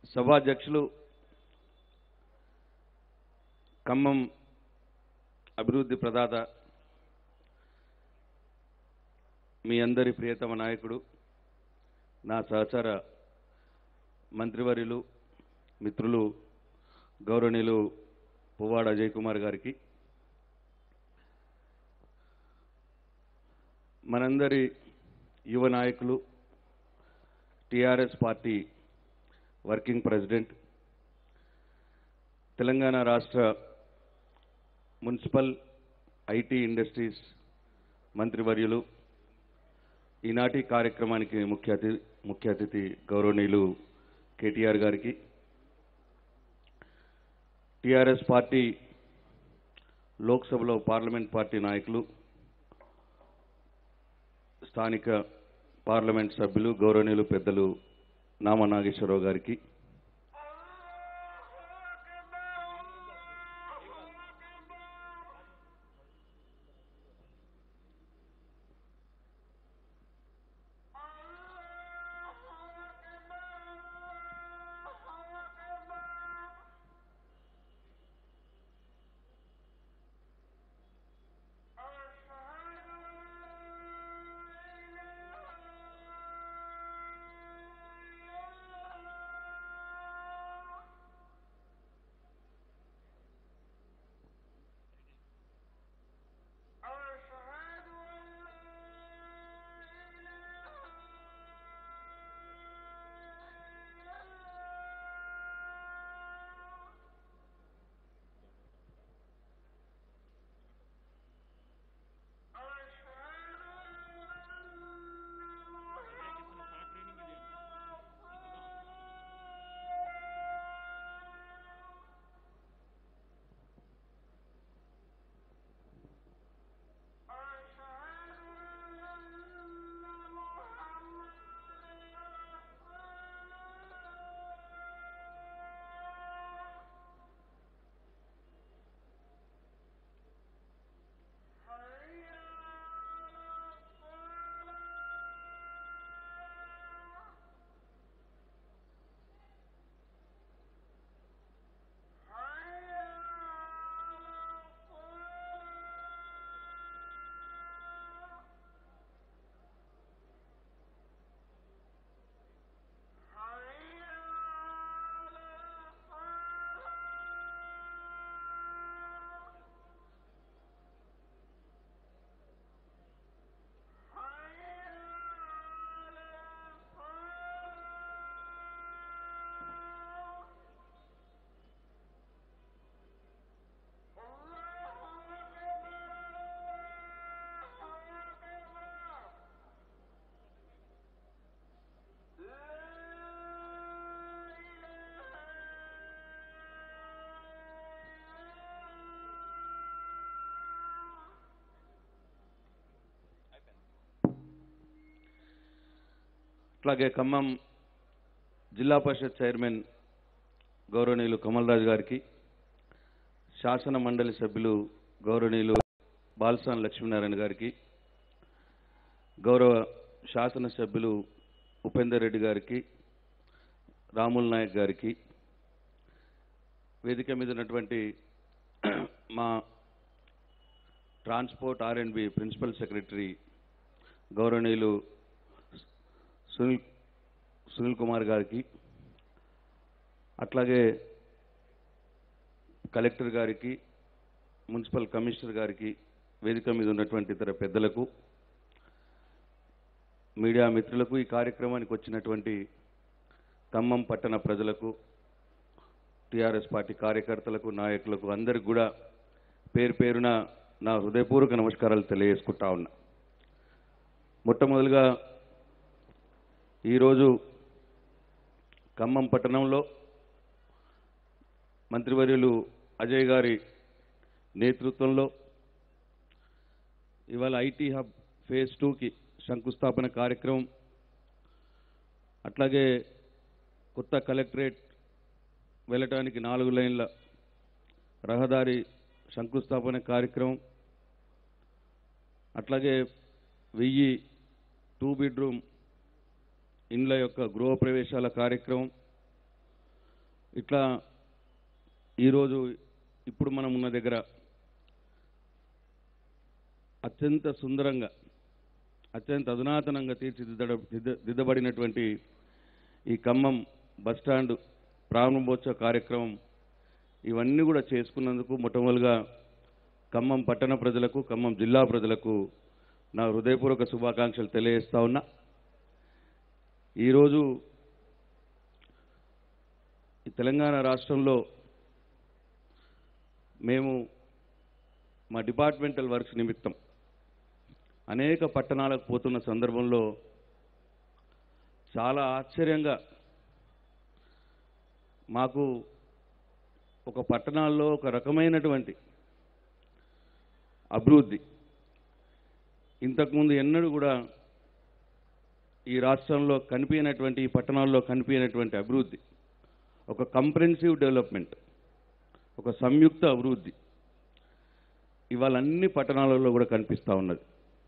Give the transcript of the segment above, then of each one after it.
సభాధ్యక్షులు ఖమ్మం అభివృద్ధి ప్రదాత మీ అందరి ప్రియతమ నాయకుడు నా సహచర మంత్రివర్యులు మిత్రులు గౌరవనీయులు పువ్వాడ అజయ్ కుమార్ గారికి మనందరి యువ నాయకులు TRS party working president Telangana రాష్ట్ర మున్సిపల్ ఐటీ ఇండస్ట్రీస్ మంత్రివర్యులు ఈనాటి కార్యక్రమానికి ముఖ్య అతి ముఖ్య అతిథి గౌరవనీయులు కేటీఆర్ గారికి టిఆర్ఎస్ పార్టీ లోక్సభలో పార్లమెంట్ పార్టీ నాయకులు స్థానిక పార్లమెంట్ సభ్యులు గౌరవనీయులు పెద్దలు నామ నాగేశ్వరరావు గారికి అట్లాగే ఖమ్మం జిల్లా పరిషత్ చైర్మన్ గౌరవనీయులు కమల్ రాజు గారికి శాసన మండలి సభ్యులు గౌరవనీయులు బాల్సాన్ లక్ష్మీనారాయణ గారికి గౌరవ శాసనసభ్యులు ఉపేందర్ రెడ్డి గారికి రాముల్ నాయక్ గారికి వేదిక మీద ఉన్నటువంటి మా transport R and B principal secretary గౌరవనీయులు సునీల్ సునీల్ కుమార్ గారికి అట్లాగే కలెక్టర్ గారికి మున్సిపల్ కమిషనర్ గారికి వేదిక మీద ఉన్నటువంటి ఇతర పెద్దలకు మీడియా మిత్రులకు ఈ కార్యక్రమానికి వచ్చినటువంటి ఖమ్మం పట్టణ ప్రజలకు టీఆర్ఎస్ పార్టీ కార్యకర్తలకు నాయకులకు అందరికి కూడా పేరు పేరున నా హృదయపూర్వక నమస్కారాలు తెలియజేసుకుంటా ఉన్నా మొట్టమొదలుగా ఈరోజు ఖమ్మం పట్టణంలో మంత్రివర్యులు అజయ్ గారి నేతృత్వంలో ఇవాళ ఐటీ హబ్ ఫేజ్ టూకి శంకుస్థాపన కార్యక్రమం అట్లాగే కొత్త కలెక్టరేట్ వెళ్ళటానికి నాలుగు లైన్ల రహదారి శంకుస్థాపన కార్యక్రమం అట్లాగే వెయ్యి టూ బెడ్రూమ్ ఇండ్ల యొక్క గృహ ప్రవేశాల కార్యక్రమం ఇట్లా ఈరోజు ఇప్పుడు మనం ఉన్న దగ్గర అత్యంత సుందరంగా అత్యంత అధునాతనంగా తీర్చిదిద్ద దిద్ద- దిద్దబడినటువంటి ఈ ఖమ్మం బస్టాండ్ ప్రారంభోత్సవ కార్యక్రమం ఇవన్నీ కూడా చేసుకున్నందుకు మొట్టమొదలుగా ఖమ్మం పట్టణ ప్రజలకు ఖమ్మం జిల్లా ప్రజలకు నా హృదయపూర్వక శుభాకాంక్షలు తెలియజేస్తా ఉన్నా ఈరోజు ఈ తెలంగాణ రాష్ట్రంలో మేము మా డిపార్ట్మెంటల్ వర్క్స్ నిమిత్తం అనేక పట్టణాలకు పోతున్న సందర్భంలో చాలా ఆశ్చర్యంగా మాకు ఒక పట్టణాల్లో ఒక రకమైనటువంటి అభివృద్ధి ఇంతకుముందు ఎన్నడూ కూడా ఈ రాష్ట్రంలో కనిపించినటువంటి ఈ పట్టణాల్లో కనిపించినటువంటి అభివృద్ధి ఒక కంప్రెన్సివ్ డెవలప్మెంట్ ఒక సంయుక్త అభివృద్ధి ఇవాళ అన్ని పట్టణాలలో కూడా కనిపిస్తూ ఉన్నది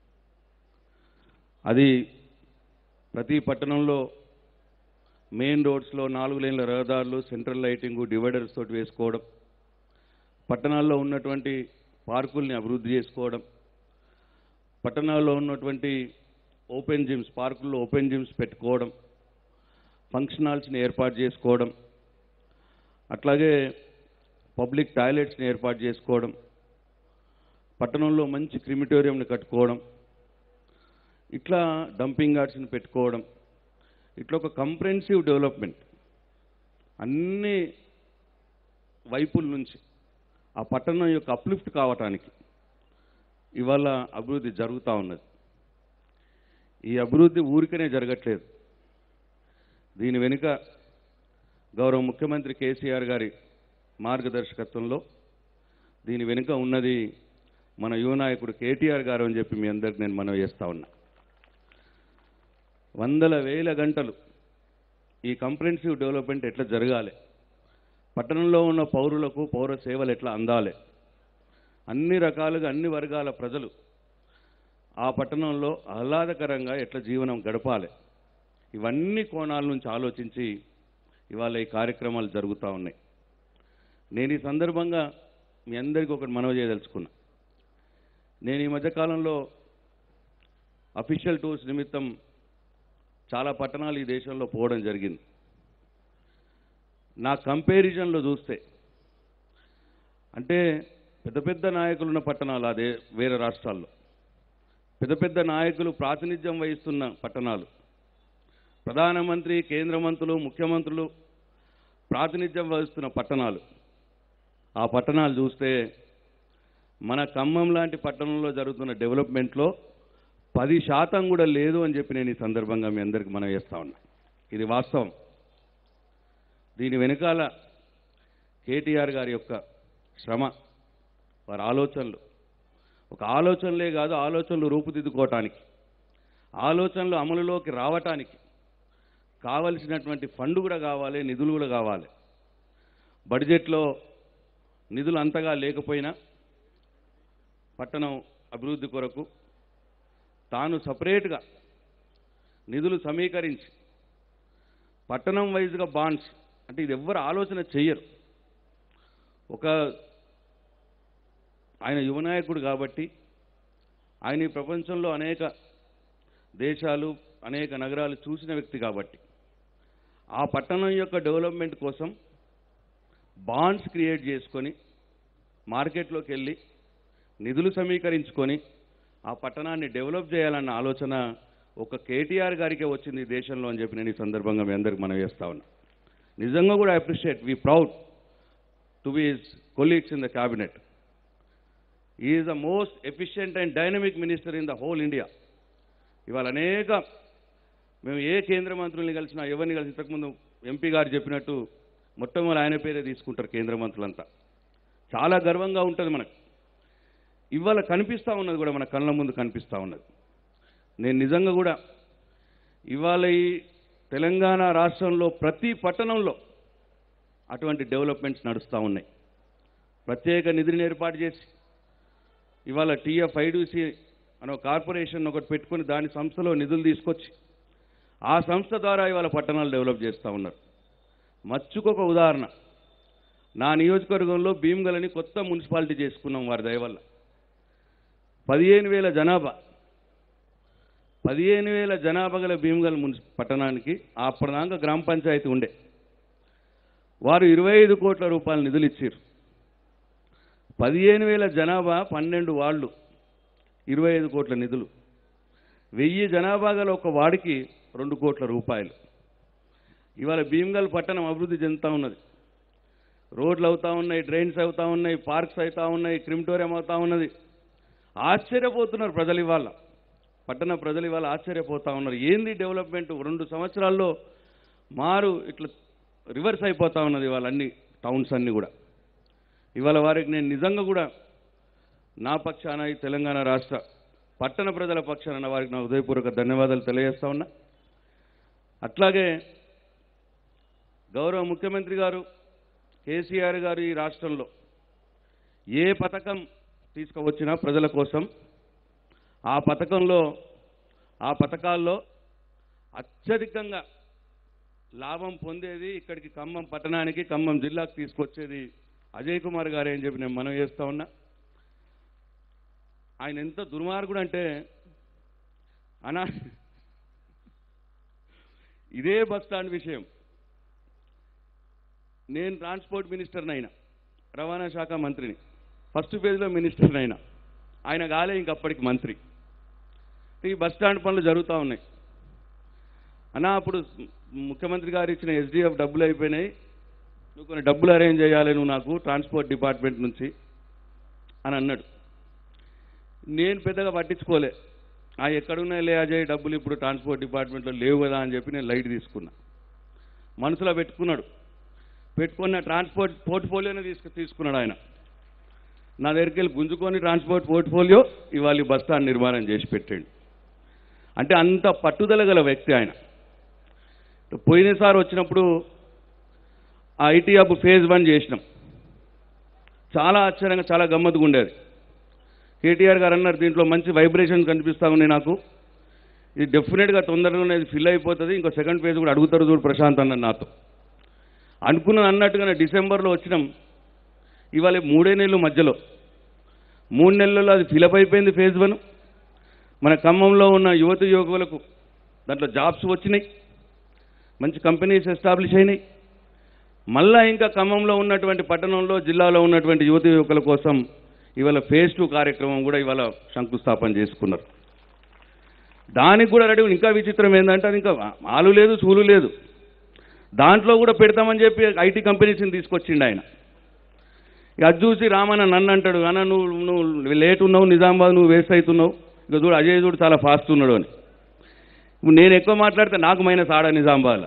అది ప్రతి పట్టణంలో మెయిన్ రోడ్స్లో నాలుగు లేన్ల రహదారులు సెంట్రల్ లైటింగు డివైడర్స్ తోటి వేసుకోవడం పట్టణాల్లో ఉన్నటువంటి పార్కుల్ని అభివృద్ధి చేసుకోవడం పట్టణాల్లో ఉన్నటువంటి ఓపెన్ జిమ్స్ పార్కుల్లో ఓపెన్ జిమ్స్ పెట్టుకోవడం ఫంక్షన్ హాల్స్ని ఏర్పాటు చేసుకోవడం అట్లాగే పబ్లిక్ టాయిలెట్స్ని ఏర్పాటు చేసుకోవడం పట్టణంలో మంచి క్రిమిటోరియంని కట్టుకోవడం ఇట్లా డంపింగ్ యార్డ్స్ని పెట్టుకోవడం ఇట్లా ఒక కంప్రెన్సివ్ డెవలప్మెంట్ అన్ని వైపుల నుంచి ఆ పట్టణం యొక్క అప్లిఫ్ట్ కావటానికి ఇవాళ అభివృద్ధి జరుగుతూ ఉన్నది ఈ అభివృద్ధి ఊరికనే జరగట్లేదు దీని వెనుక గౌరవ ముఖ్యమంత్రి కేసీఆర్ గారి మార్గదర్శకత్వంలో దీని వెనుక ఉన్నది మన యువ నాయకుడు కేటీఆర్ గారు అని చెప్పి మీ అందరికి నేను మనవి చేస్తా ఉన్నా వందల వేల గంటలు ఈ కంప్రెన్సివ్ డెవలప్మెంట్ ఎట్లా జరగాలి పట్టణంలో ఉన్న పౌరులకు పౌర సేవలు ఎట్లా అందాలి అన్ని రకాలుగా అన్ని వర్గాల ప్రజలు ఆ పట్టణంలో ఆహ్లాదకరంగా ఎట్లా జీవనం గడపాలి ఇవన్నీ కోణాల నుంచి ఆలోచించి ఇవాళ ఈ కార్యక్రమాలు జరుగుతూ ఉన్నాయి నేను ఈ సందర్భంగా మీ అందరికీ ఒకటి మనవి చేయదలుచుకున్నా నేను ఈ మధ్యకాలంలో అఫీషియల్ టూర్స్ నిమిత్తం చాలా పట్టణాలు ఈ దేశంలో పోవడం జరిగింది నా కంపారిజన్లో చూస్తే అంటే పెద్ద పెద్ద నాయకులు ఉన్న పట్టణాలు అదే వేరే రాష్ట్రాల్లో పెద్ద పెద్ద నాయకులు ప్రాతినిధ్యం వహిస్తున్న పట్టణాలు ప్రధానమంత్రి కేంద్ర మంత్రులు ముఖ్యమంత్రులు ప్రాతినిధ్యం వహిస్తున్న పట్టణాలు ఆ పట్టణాలు చూస్తే మన ఖమ్మం లాంటి పట్టణంలో జరుగుతున్న డెవలప్మెంట్లో పది శాతం కూడా లేదు అని చెప్పి నేను ఈ సందర్భంగా మీ అందరికి మనం చేస్తా ఉన్నా ఇది వాస్తవం దీని వెనకాల కేటీఆర్ గారి యొక్క శ్రమ వారి ఆలోచనలు ఒక ఆలోచనలే కాదు ఆలోచనలు రూపుదిద్దుకోవటానికి ఆలోచనలు అమలులోకి రావటానికి కావలసినటువంటి ఫండ్ కూడా కావాలి నిధులు కూడా కావాలి బడ్జెట్లో నిధులు అంతగా లేకపోయినా పట్టణం అభివృద్ధి కొరకు తాను సపరేట్గా నిధులు సమీకరించి పట్టణం వైజ్గా బాండ్స్ అంటే ఇది ఎవ్వరు ఆలోచన చెయ్యరు ఒక ఆయన యువనాయకుడు కాబట్టి ఆయన ఈ ప్రపంచంలో అనేక దేశాలు అనేక నగరాలు చూసిన వ్యక్తి కాబట్టి ఆ పట్టణం యొక్క డెవలప్మెంట్ కోసం బాండ్స్ క్రియేట్ చేసుకొని మార్కెట్లోకి వెళ్ళి నిధులు సమీకరించుకొని ఆ పట్టణాన్ని డెవలప్ చేయాలన్న ఆలోచన ఒక కేటీఆర్ గారికే వచ్చింది ఈ దేశంలో అని చెప్పి నేను ఈ సందర్భంగా మీ అందరికి మనం చేస్తా ఉన్నా నిజంగా కూడా appreciate we proud to be his colleagues in the cabinet is the most efficient and dynamic minister in the whole India ఇవాళ అనేక మేము ఏ కేంద్ర మంత్రుల్ని కలిసినా ఎవరిని కలిసి ఇంతకుముందు ఎంపీ గారు చెప్పినట్టు మొట్టమొదటి ఆయన పేరే తీసుకుంటారు కేంద్ర మంత్రులంతా చాలా గర్వంగా ఉంటుంది మనకు ఇవాళ కనిపిస్తూ ఉన్నది కూడా మన కళ్ళ ముందు కనిపిస్తూ ఉన్నది నేను నిజంగా కూడా ఇవాళ ఈ తెలంగాణ రాష్ట్రంలో ప్రతి పట్టణంలో అటువంటి డెవలప్మెంట్స్ నడుస్తూ ఉన్నాయి ప్రత్యేక నిధిని ఏర్పాటు చేసి ఇవాళ టీఎఫ్ ఐడీసీ అనే ఒక కార్పొరేషన్ ఒకటి పెట్టుకొని దాని సంస్థలో నిధులు తీసుకొచ్చి ఆ సంస్థ ద్వారా ఇవాళ పట్టణాలు డెవలప్ చేస్తూ ఉన్నారు మచ్చుకొక ఉదాహరణ నా నియోజకవర్గంలో భీమగలని కొత్త మున్సిపాలిటీ చేసుకున్నాం వారి దయ వల్ల పదిహేను వేల జనాభా పదిహేను వేల జనాభా గల భీమగల్ మున్సి పట్టణానికి అప్పటిదాకా గ్రామ పంచాయతీ ఉండే వారు ఇరవై ఐదు కోట్ల రూపాయల నిధులు ఇచ్చారు పదిహేను వేల జనాభా పన్నెండు వాళ్ళు ఇరవై ఐదు కోట్ల నిధులు వెయ్యి జనాభా గల ఒక వాడికి రెండు కోట్ల రూపాయలు ఇవాళ భీమగల్ పట్టణం అభివృద్ధి చెందుతూ ఉన్నది రోడ్లు అవుతా ఉన్నాయి డ్రైన్స్ అవుతా ఉన్నాయి పార్క్స్ అవుతా ఉన్నాయి క్రిమిటోరియం అవుతా ఉన్నది ఆశ్చర్యపోతున్నారు ప్రజలు ఇవాళ పట్టణ ప్రజలు ఇవాళ ఆశ్చర్యపోతా ఉన్నారు ఏంది డెవలప్మెంట్ రెండు సంవత్సరాల్లో మారు ఇట్లా రివర్స్ అయిపోతా ఉన్నది ఇవాళ అన్ని టౌన్స్ అన్నీ కూడా ఇవాళ వారికి నేను నిజంగా కూడా నా పక్షాన ఈ తెలంగాణ రాష్ట్ర పట్టణ ప్రజల పక్షాన వారికి నా హృదయపూర్వక ధన్యవాదాలు తెలియజేస్తా ఉన్నా అట్లాగే గౌరవ ముఖ్యమంత్రి గారు కేసీఆర్ గారు ఈ రాష్ట్రంలో ఏ పథకం తీసుకువచ్చినా ప్రజల కోసం ఆ పథకంలో ఆ పథకాల్లో అత్యధికంగా లాభం పొందేది ఇక్కడికి ఖమ్మం పట్టణానికి ఖమ్మం జిల్లాకు తీసుకొచ్చేది అజయ్ కుమార్ గారే అని చెప్పి నేను మనం చేస్తా ఉన్నా ఆయన ఎంత దుర్మార్గుడు అంటే అనా ఇదే బస్ స్టాండ్ విషయం నేను ట్రాన్స్పోర్ట్ మినిస్టర్ని అయినా రవాణా శాఖ మంత్రిని ఫస్ట్ ఫేజ్లో మినిస్టర్ని అయినా ఆయన కాలే ఇంకప్పటికి మంత్రి ఈ బస్ స్టాండ్ పనులు జరుగుతూ ఉన్నాయి అన్నా అప్పుడు ముఖ్యమంత్రి గారు ఇచ్చిన ఎస్డిఎఫ్ డబ్బులు అయిపోయినాయి నువ్వు కొన్ని డబ్బులు అరేంజ్ చేయాలి నువ్వు నాకు ట్రాన్స్పోర్ట్ డిపార్ట్మెంట్ నుంచి అని అన్నాడు నేను పెద్దగా పట్టించుకోలే ఆ ఎక్కడున్నాయి లే అజయ్ డబ్బులు ఇప్పుడు ట్రాన్స్పోర్ట్ డిపార్ట్మెంట్లో లేవు కదా అని చెప్పి నేను లైట్ తీసుకున్నా మనసులో పెట్టుకున్నాడు పెట్టుకున్న ట్రాన్స్పోర్ట్ పోర్ట్ఫోలియోనే తీసుకు తీసుకున్నాడు ఆయన నా దగ్గరికి వెళ్ళి గుంజుకొని ట్రాన్స్పోర్ట్ పోర్ట్ఫోలియో ఇవాళ ఈ బస్ స్టాండ్ నిర్మాణం చేసి పెట్టాడు అంటే అంత పట్టుదల గల వ్యక్తి ఆయన పోయినసారి వచ్చినప్పుడు ఆ ఐటీ హబ్ ఫేజ్ వన్ చేసినాం చాలా ఆశ్చర్యంగా చాలా గమ్మత్తుగా ఉండేది కేటీఆర్ గారు అన్నారు దీంట్లో మంచి వైబ్రేషన్ కనిపిస్తూ ఉన్నాయి నాకు ఇది డెఫినెట్గా తొందరగానే ఇది ఫిల్ అయిపోతుంది ఇంకో సెకండ్ ఫేజ్ కూడా అడుగుతారు చూడు ప్రశాంత్ అన్న నాతో అనుకున్నాను అన్నట్టుగానే డిసెంబర్లో వచ్చినాం ఇవాళ మూడే నెలలు మధ్యలో మూడు నెలల్లో అది ఫిలప్ అయిపోయింది ఫేజ్ వన్ మన ఖమ్మంలో ఉన్న యువత యువకులకు దాంట్లో జాబ్స్ వచ్చినాయి మంచి కంపెనీస్ ఎస్టాబ్లిష్ అయినాయి మళ్ళా ఇంకా ఖమ్మంలో ఉన్నటువంటి పట్టణంలో జిల్లాలో ఉన్నటువంటి యువత యువకుల కోసం ఇవాళ ఫేజ్ టూ కార్యక్రమం కూడా ఇవాళ శంకుస్థాపన చేసుకున్నారు దానికి కూడా రెడీ ఇంకా విచిత్రం ఏంటంటే అది ఇంకా ఆలు లేదు చూలు లేదు దాంట్లో కూడా పెడతామని చెప్పి ఐటీ కంపెనీస్ని తీసుకొచ్చిండు ఆయన ఇక అది చూసి రామన్న నన్ను అంటాడు అన్న నువ్వు నువ్వు లేట్ ఉన్నావు నిజామాబాద్ నువ్వు వేస్ట్ అవుతున్నావు ఇక చూడు అజయ్ చూడు చాలా ఫాస్ట్ ఉన్నాడు అని ఇప్పుడు నేను ఎక్కువ మాట్లాడితే నాకు మైనస్ ఆడ నిజామాబాద్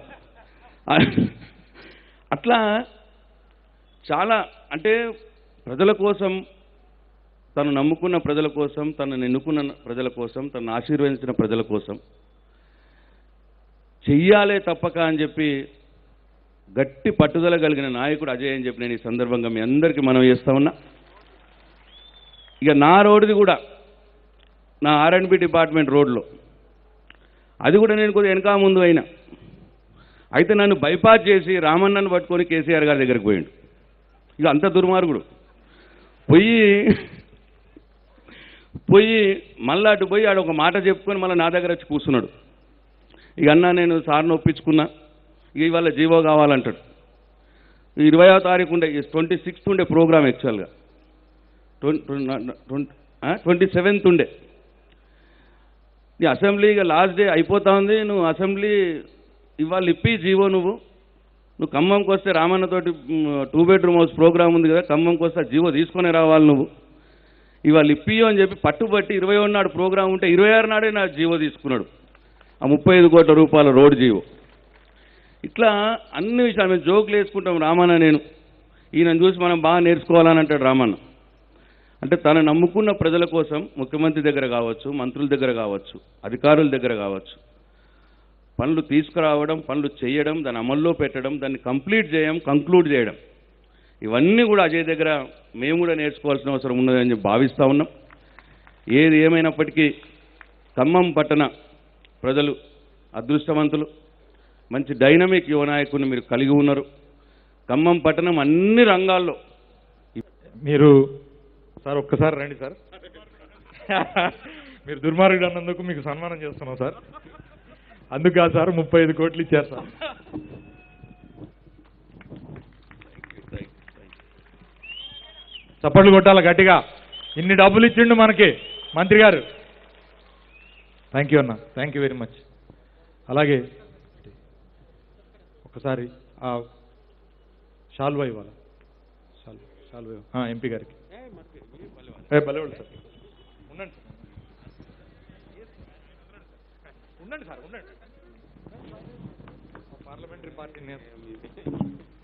అట్లా చాలా అంటే ప్రజల కోసం తను నమ్ముకున్న ప్రజల కోసం తనను ఎన్నుకున్న ప్రజల కోసం తనను ఆశీర్వదించిన ప్రజల కోసం చెయ్యాలే తప్పక అని చెప్పి గట్టి పట్టుదల కలిగిన నాయకుడు అజయ్ అని చెప్పి నేను ఈ సందర్భంగా మీ అందరికీ మనం చేస్తా ఉన్నా ఇక నా రోడ్డుది కూడా నా ఆర్ఎండ్బి డిపార్ట్మెంట్ రోడ్లో అది కూడా నేను కొద్దిగా వెనక ముందు అయినా అయితే నన్ను బైపాస్ చేసి రామన్నను పట్టుకొని కేసీఆర్ గారి దగ్గరికి పోయిండు ఇక అంత దుర్మార్గుడు పోయి పోయి మళ్ళా అటు పోయి ఆడ ఒక మాట చెప్పుకొని మళ్ళీ నా దగ్గర వచ్చి కూర్చున్నాడు ఇక అన్నా నేను సార్ని ఒప్పించుకున్నా ఇక ఇవాళ జీవో కావాలంటాడు ఇరవయో తారీఖు ఉండే ట్వంటీ సిక్స్త్ ఉండే ప్రోగ్రామ్ యాక్చువల్గా ట్వంటీ సెవెంత్ ఉండే ఈ అసెంబ్లీ ఇక లాస్ట్ డే అయిపోతా ఉంది నువ్వు అసెంబ్లీ ఇవాళ ఇప్పి జీవో నువ్వు నువ్వు ఖమ్మంకి వస్తే రామన్నతోటి టూ బెడ్రూమ్ హౌస్ ప్రోగ్రామ్ ఉంది కదా ఖమ్మంకి వస్తే ఆ జీవో తీసుకొని రావాలి నువ్వు ఇవాళ ఇప్పియో అని చెప్పి పట్టుబట్టి ఇరవై నాడు ప్రోగ్రామ్ ఉంటే ఇరవై ఆరు నాడే నా జీవో తీసుకున్నాడు ఆ ముప్పై ఐదు కోట్ల రూపాయల రోడ్ జీవో ఇట్లా అన్ని విషయాలు మేము జోకులు వేసుకుంటాం రామన్న నేను ఈయన చూసి మనం బాగా నేర్చుకోవాలని అంటాడు రామన్న అంటే తను నమ్ముకున్న ప్రజల కోసం ముఖ్యమంత్రి దగ్గర కావచ్చు మంత్రుల దగ్గర కావచ్చు అధికారుల దగ్గర కావచ్చు పనులు తీసుకురావడం పనులు చేయడం దాన్ని అమల్లో పెట్టడం దాన్ని కంప్లీట్ చేయడం కంక్లూడ్ చేయడం ఇవన్నీ కూడా అజయ్ దగ్గర మేము కూడా నేర్చుకోవాల్సిన అవసరం ఉన్నదని చెప్పి భావిస్తూ ఉన్నాం ఏది ఏమైనప్పటికీ ఖమ్మం పట్టణ ప్రజలు అదృష్టవంతులు మంచి డైనమిక్ యువ నాయకుడిని మీరు కలిగి ఉన్నారు ఖమ్మం పట్టణం అన్ని రంగాల్లో మీరు సార్ ఒక్కసారి రండి సార్ మీరు దుర్మార్గుడు అన్నందుకు మీకు సన్మానం చేస్తున్నాం సార్ అందుకు కాదు సార్ ముప్పై ఐదు కోట్లు ఇచ్చారు సార్ చప్పట్లు కొట్టాలి గట్టిగా ఇన్ని డబ్బులు ఇచ్చిండు మనకి మంత్రి గారు థ్యాంక్ యూ అన్న థ్యాంక్ యూ వెరీ మచ్ అలాగే ఒకసారి ఆ షాల్వా ఇవ్వాలి షాల్వా షాల్వా ఇవ్వ- ఆ, ఎంపీ గారికి ఏ, భలేవాళ్ళు సార్ ఉండండి సార్ ఉండండి సార్ ఉండండి పార్లమెంటరీ పార్టీ నేత